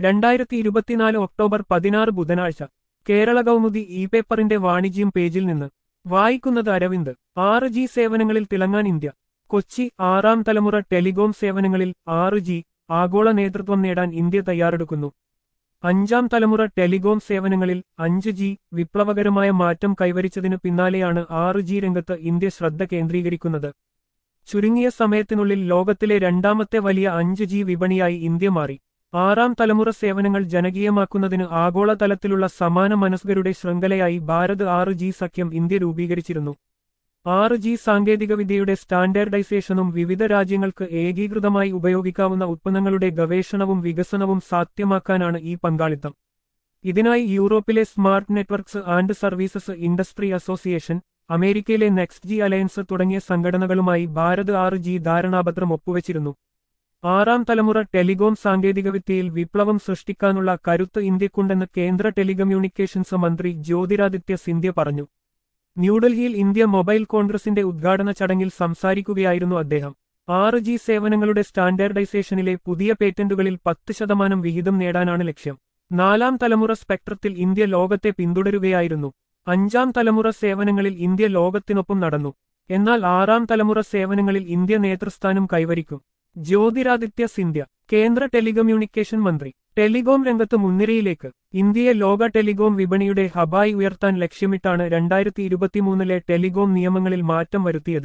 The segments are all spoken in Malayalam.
രണ്ടായിരത്തി ഇരുപത്തിനാല് ഒക്ടോബർ പതിനാറ് ബുധനാഴ്ച കേരള കൗമുദി ഇ പേപ്പറിന്റെ വാണിജ്യം പേജിൽ നിന്ന് വായിക്കുന്നത് അരവിന്ദ് ആറ് ജി സേവനങ്ങളിൽ തിളങ്ങാൻ ഇന്ത്യ കൊച്ചി ആറാം തലമുറ ടെലികോം സേവനങ്ങളിൽ ആറ് ജി ആഗോള നേതൃത്വം നേടാൻ ഇന്ത്യ തയ്യാറെടുക്കുന്നു അഞ്ചാം തലമുറ ടെലികോം സേവനങ്ങളിൽ അഞ്ച് ജി വിപ്ലവകരമായ മാറ്റം കൈവരിച്ചതിനു പിന്നാലെയാണ് ആറ് ജി രംഗത്ത് ഇന്ത്യ ശ്രദ്ധ കേന്ദ്രീകരിക്കുന്നത് ചുരുങ്ങിയ സമയത്തിനുള്ളിൽ ലോകത്തിലെ രണ്ടാമത്തെ വലിയ അഞ്ച് ജി വിപണിയായി ഇന്ത്യ മാറി ആറാം തലമുറ സേവനങ്ങൾ ജനകീയമാക്കുന്നതിന് ആഗോളതലത്തിലുള്ള സമാന മനസ്കരുടെ ശൃംഖലയായി ഭാരത് ആറ് ജി സഖ്യം ഇന്ത്യ രൂപീകരിച്ചിരുന്നു ആറ് ജി സാങ്കേതികവിദ്യയുടെ സ്റ്റാൻഡേർഡൈസേഷനും വിവിധ രാജ്യങ്ങൾക്ക് ഏകീകൃതമായി ഉപയോഗിക്കാവുന്ന ഉത്പന്നങ്ങളുടെ ഗവേഷണവും വികസനവും സാധ്യമാക്കാനാണ് ഈ പങ്കാളിത്തം ഇതിനായി യൂറോപ്പിലെ smart networks and services industry association അമേരിക്കയിലെ നെക്സ്റ്റ് ജി അലയൻസ് തുടങ്ങിയ സംഘടനകളുമായി ഭാരത് ആറ് ജി ധാരണാപത്രം ഒപ്പുവച്ചിരുന്നു ആറാം തലമുറ ടെലികോം സാങ്കേതികവിദ്യയിൽ വിപ്ലവം സൃഷ്ടിക്കാനുള്ള കരുത്ത് ഇന്ത്യക്കുണ്ടെന്ന് കേന്ദ്ര ടെലികമ്മ്യൂണിക്കേഷൻസ് മന്ത്രി ജ്യോതിരാദിത്യ സിന്ധ്യ പറഞ്ഞു ന്യൂഡൽഹിയിൽ ഇന്ത്യ മൊബൈൽ കോൺഗ്രസിന്റെ ഉദ്ഘാടന ചടങ്ങിൽ സംസാരിക്കുകയായിരുന്നു അദ്ദേഹം ആറ് ജി സേവനങ്ങളുടെ സ്റ്റാൻഡേർഡൈസേഷനിലെ പുതിയ പേറ്റന്റുകളിൽ പത്ത് ശതമാനം വിഹിതം നേടാനാണ് ലക്ഷ്യം നാലാം തലമുറ സ്പെക്ട്രത്തിൽ ഇന്ത്യ ലോകത്തെ പിന്തുടരുകയായിരുന്നു അഞ്ചാം തലമുറ സേവനങ്ങളിൽ ഇന്ത്യ ലോകത്തിനൊപ്പം നടന്നു എന്നാൽ ആറാം തലമുറ സേവനങ്ങളിൽ ഇന്ത്യ നേതൃസ്ഥാനം കൈവരിക്കും ജ്യോതിരാദിത്യ സിന്ധ്യ കേന്ദ്ര ടെലികമ്മ്യൂണിക്കേഷൻ മന്ത്രി ടെലികോം രംഗത്ത് മുൻനിരയിലേക്ക് ഇന്ത്യയെ ലോക ടെലികോം വിപണിയുടെ ഹബായി ഉയർത്താൻ ലക്ഷ്യമിട്ടാണ് രണ്ടായിരത്തി ഇരുപത്തിമൂന്നിലെ ടെലികോം നിയമങ്ങളിൽ മാറ്റം വരുത്തിയത്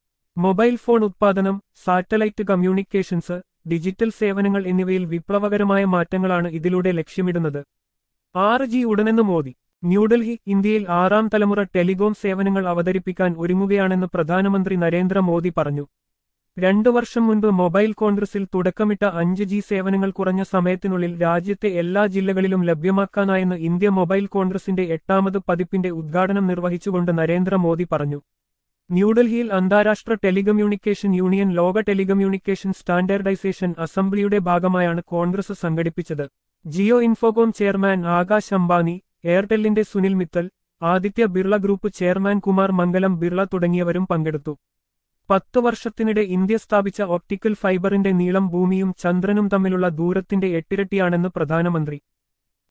മൊബൈൽ ഫോൺ ഉത്പാദനം സാറ്റലൈറ്റ് കമ്മ്യൂണിക്കേഷൻസ് ഡിജിറ്റൽ സേവനങ്ങൾ എന്നിവയിൽ വിപ്ലവകരമായ മാറ്റങ്ങളാണ് ഇതിലൂടെ ലക്ഷ്യമിടുന്നത് ആറ് ജി ഉടനെന്ന് മോദി ന്യൂഡൽഹി ഇന്ത്യയിൽ ആറാം തലമുറ ടെലികോം സേവനങ്ങൾ അവതരിപ്പിക്കാൻ ഒരുങ്ങുകയാണെന്ന് പ്രധാനമന്ത്രി നരേന്ദ്രമോദി പറഞ്ഞു രണ്ടു വർഷം മുൻപ് മൊബൈൽ കോൺഗ്രസിൽ തുടക്കമിട്ട അഞ്ച് ജി സേവനങ്ങൾ കുറഞ്ഞ സമയത്തിനുള്ളിൽ രാജ്യത്തെ എല്ലാ ജില്ലകളിലും ലഭ്യമാക്കാനായെന്ന് ഇന്ത്യ മൊബൈൽ കോൺഗ്രസിന്റെ എട്ടാമത് പതിപ്പിന്റെ ഉദ്ഘാടനം നിർവഹിച്ചുകൊണ്ട് നരേന്ദ്രമോദി പറഞ്ഞു ന്യൂഡൽഹിയിൽ അന്താരാഷ്ട്ര ടെലികമ്മ്യൂണിക്കേഷൻ യൂണിയൻ ലോക ടെലികമ്മ്യൂണിക്കേഷൻ സ്റ്റാൻഡേർഡൈസേഷൻ അസംബ്ലിയുടെ ഭാഗമായാണ് കോൺഗ്രസ് സംഘടിപ്പിച്ചത് ജിയോ ഇൻഫോകോം ചെയർമാൻ ആകാശ് അംബാനി എയർടെല്ലിന്റെ സുനിൽ മിത്തൽ ആദിത്യ ബിർള ഗ്രൂപ്പ് ചെയർമാൻ കുമാർ മംഗലം ബിർള തുടങ്ങിയവരും പങ്കെടുത്തു പത്തു വർഷത്തിനിടെ ഇന്ത്യ സ്ഥാപിച്ച ഒപ്റ്റിക്കൽ ഫൈബറിന്റെ നീളം ഭൂമിയും ചന്ദ്രനും തമ്മിലുള്ള ദൂരത്തിന്റെ എട്ടിരട്ടിയാണെന്ന് പ്രധാനമന്ത്രി